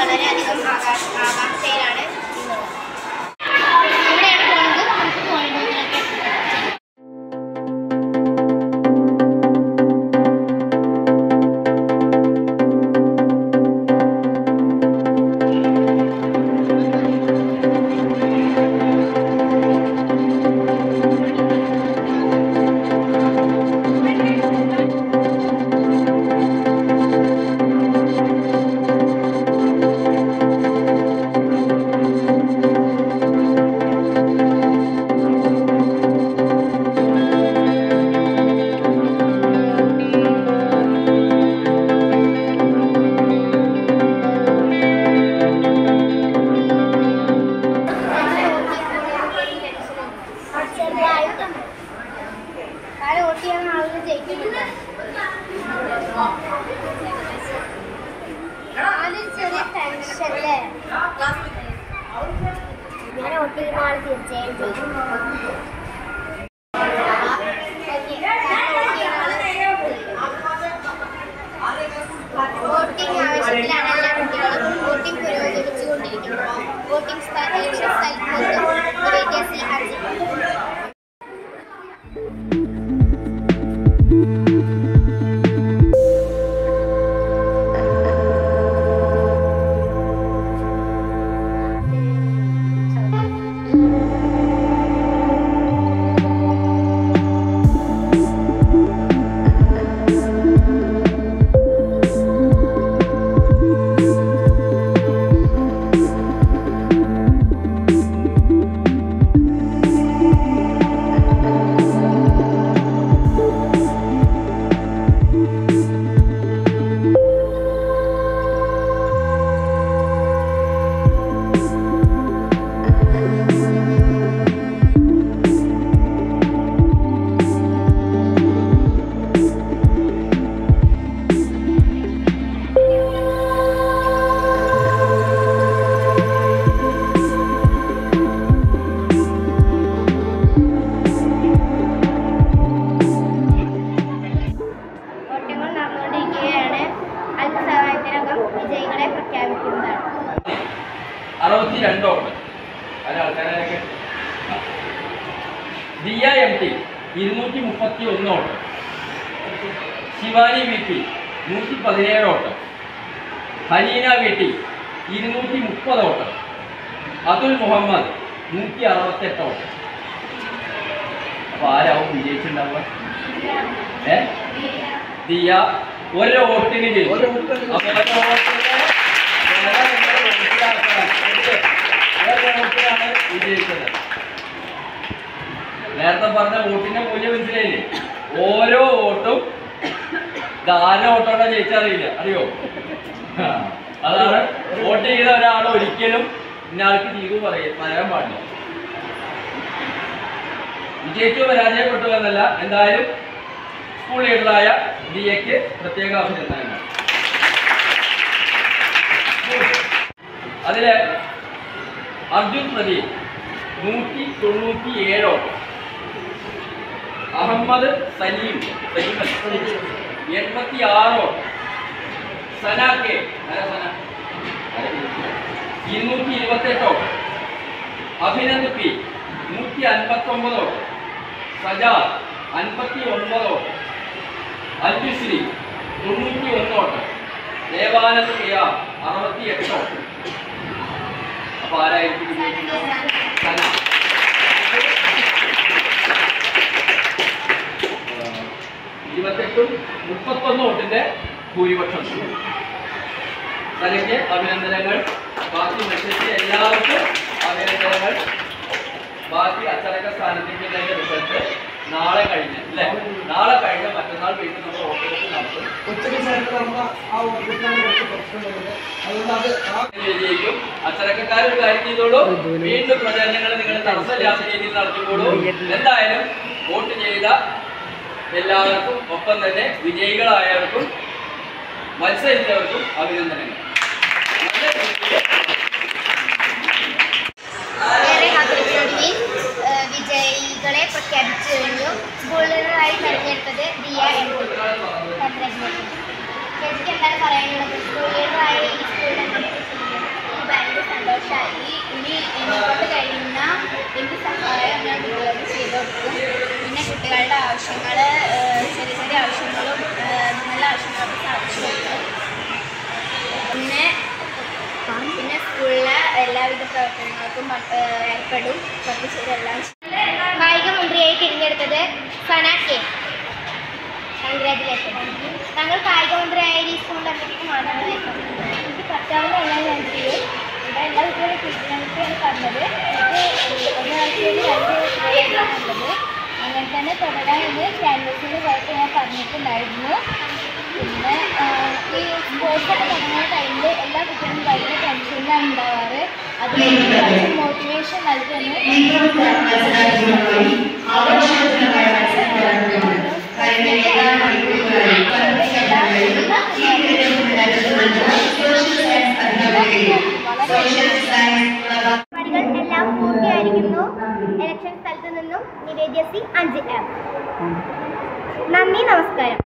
വളരെയധികം ആകാ- ആകാംക്ഷയിലാണ് ഉള്ളത്. ഇവിടെയാണ് പോകുന്നത് നമുക്ക് പോയിന്റുകളൊക്കെ ആരെ വോട്ട് ചെയ്യാൻ ആളുകൾ ജയിക്കുന്നില്ല ആദ്യം ചെറിയ ടെൻഷൻ അല്ലേ ഞാൻ വോട്ട് ചെയ്യുന്ന ആൾ തീർച്ചയായും ജയിക്കും വോട്ടിംഗ് ആവശ്യത്തിലാണ് എല്ലാ കുട്ടികളും വോട്ടിംഗ് പുരോഗമിച്ചുകൊണ്ടിരിക്കുന്നത് വോട്ടിംഗ് സ്ഥലത്ത് സ്ഥലത്ത് വിദ്യാഭ്യാസത്തിൽ ആചരിക്കുന്നു വോട്ടുകൾ നടന്നുകൊണ്ടിരിക്കുകയാണ് അല്പസമയത്തിനകം വിജയികളെ പ്രഖ്യാപിക്കുന്നതാണ് അറുപത്തി രണ്ടോട്ട് അതിന് ആൾക്കാരൊക്കെ ദിയ എം ടി ഇരുന്നൂറ്റി മുപ്പത്തി ഒന്നോട്ട് ശിവാനി വി പി നൂറ്റി പതിനേഴോട്ട് ഹനീന വി ടി ഇരുന്നൂറ്റി മുപ്പതോട്ട് അതുൽ മുഹമ്മദ് നൂറ്റി അറുപത്തെട്ടോട്ട് അപ്പോൾ ആരാവും വിജയിച്ചിട്ടുണ്ടാവുക ഏ ദിയ ഒരു വോട്ടിന് ജയിച്ചു ഒരു വോട്ടിന് അപ്പോൾ ഒരു വോട്ടിന് വില നിങ്ങൾ മനസ്സിലാക്കണം. ഓക്കേ? ഒരു വോട്ടിനാണ് വിജയിച്ചത് നേരത്തെ പറഞ്ഞ വോട്ടിന്റെ മൂല്യം മനസ്സിലായില്ലേ ഓരോ വോട്ടും ധാര വോട്ടോടെ ജയിച്ചറിയില്ല അറിയോ ആ, അതാണ് വോട്ട് ചെയ്ത ഒരാൾ ഒരിക്കലും ഇന്നയാൾക്ക് ചെയ്തു പറയും പറയാൻ പാടില്ല വിജയിച്ചു പരാജയപ്പെട്ടു എന്നല്ല എന്തായാലും സ്കൂൾ ലീഡറായ ദിയയ്ക്ക് പ്രത്യേക അഭിനന്ദനങ്ങൾ അതില് അർജുൻ പ്രദീപ് നൂറ്റി തൊണ്ണൂറ്റി ഏഴോട്ട് അഹമ്മദ് സലീം സലീം എൺപത്തി ആറോട്ട് സന കെ ആരാ സന? ഇരുന്നൂറ്റി ഇരുപത്തെട്ടോട്ട് അഭിനന്ദ് പി നൂറ്റി അൻപത്തൊമ്പതോട്ട് സജാദ് അൻപത്തി ഒൻപതോട്ട് അൽബിശ്രീ തൊണ്ണൂറ്റി ഒന്നോട്ട് ദേവാനന്ദ് കെ ആർ അറുപത്തി എട്ടോട്ട് അപ്പൊ ആരായിരിക്കും വിജയിക്കുന്നത്? സന. ഏഹ്, ഇരുപത്തെട്ടും മുപ്പത്തൊന്ന് വോട്ടിന്റെ ഭൂരിപക്ഷം തനിക്ക് അഭിനന്ദനങ്ങൾ ബാക്കി മത്സരിച്ച എല്ലാവർക്കും അഭിനന്ദനങ്ങൾ ബാക്കി അച്ചടക്ക സ്ഥാനത്തിന്റെ റിസൾട്ട് നാളെ കഴിഞ്ഞ് അല്ലേ നാളെ കഴിഞ്ഞ് മറ്റന്നാൾ വീട്ടിൽ നമ്മൾ വോട്ടെടുപ്പ് നടത്തും ഉച്ചയ്ക്ക് ശേഷം നമ്മുടെ ആ ഓഫീസിലാണ് കുറച്ച് പ്രശ്നങ്ങളുണ്ട് അതുകൊണ്ട് അത് ആ വിജയിക്കും അച്ചടക്കക്കാർ ഒരു കാര്യം ചെയ്തോളൂ വീണ്ടും പ്രചരണങ്ങൾ നിങ്ങൾ തടസ്സമില്ലാത്ത രീതിയിൽ നടത്തിക്കോളൂ എന്തായാലും വോട്ട് ചെയ്ത എല്ലാവർക്കും ഒപ്പം തന്നെ വിജയികളായവർക്കും മത്സരിച്ചവർക്കും അഭിനന്ദനങ്ങൾ നല്ല രീതിയിൽ ഏറെ കാത്തിരിപ്പിനൊടുവിൽ ഏഹ്, വിജയികളെ പ്രഖ്യാപിച്ചു കഴിഞ്ഞു സ്കൂളിലായി തെരഞ്ഞെടുത്തത് ദിയ എം പി ചന്ദ്രജ്ഞ ചേച്ചിക്ക് എന്താണ് പറയാനുള്ളത് സ്കൂളിലായി ഈ സ്കൂളിൽ എന്താണ് ചെയ്യുന്നത് ആവശ്യങ്ങൾ ചെറിയ ചെറിയ ആവശ്യങ്ങളും ഏഹ്, നല്ല ആവശ്യങ്ങളൊക്കെ സാധിച്ചു കൊടുക്കും പിന്നെ പിന്നെ സ്കൂളിലെ എല്ലാവിധ പ്രവർത്തനങ്ങൾക്കും പ- ഏഹ്, ഏർപ്പെടും പങ്കുചേരെല്ലാം കായിക മന്ത്രിയായി തിരഞ്ഞെടുത്തത് സന കെ കൺഗ്രാറ്റുലേഷൻ താങ്കൾ കായിക മന്ത്രിയായ ഈ സ്കൂളിൽ എന്തൊക്കെ മാറ്റങ്ങൾ എനിക്ക് പറ്റാവുന്ന എല്ലാം ഞാൻ ചെയ്യും ഇവിടെ എല്ലാ കുട്ടികളും ഫിസിയോളജിയാണ് പറഞ്ഞത് എനിക്ക് ഒരാഴ്ചയിൽ രണ്ട് കുട്ടികളാണ് ഉള്ളത് അങ്ങനെ തന്നെ തുടരാമെന്ന് ക്യാൻവസിന് പോയപ്പോൾ ഞാൻ പറഞ്ഞിട്ടുണ്ടായിരുന്നു പിന്നെ ആ, ഈ സ്പോർട്സൊക്കെ തുടങ്ങുന്ന ടൈമിൽ എല്ലാ കുട്ടികളും ഭയങ്കര ടെൻഷനിലാണ് ഉണ്ടാവാറ് അത് കുറച്ച് മോട്ടിവേഷൻ നൽകുന്നു പരിപാടികൾ എല്ലാം പൂർത്തിയായിരിക്കുന്നു ഇലക്ഷൻ സ്ഥലത്ത് നിന്നും നിവേദ്യ സി അഞ്ച് എം നന്ദി നമസ്കാരം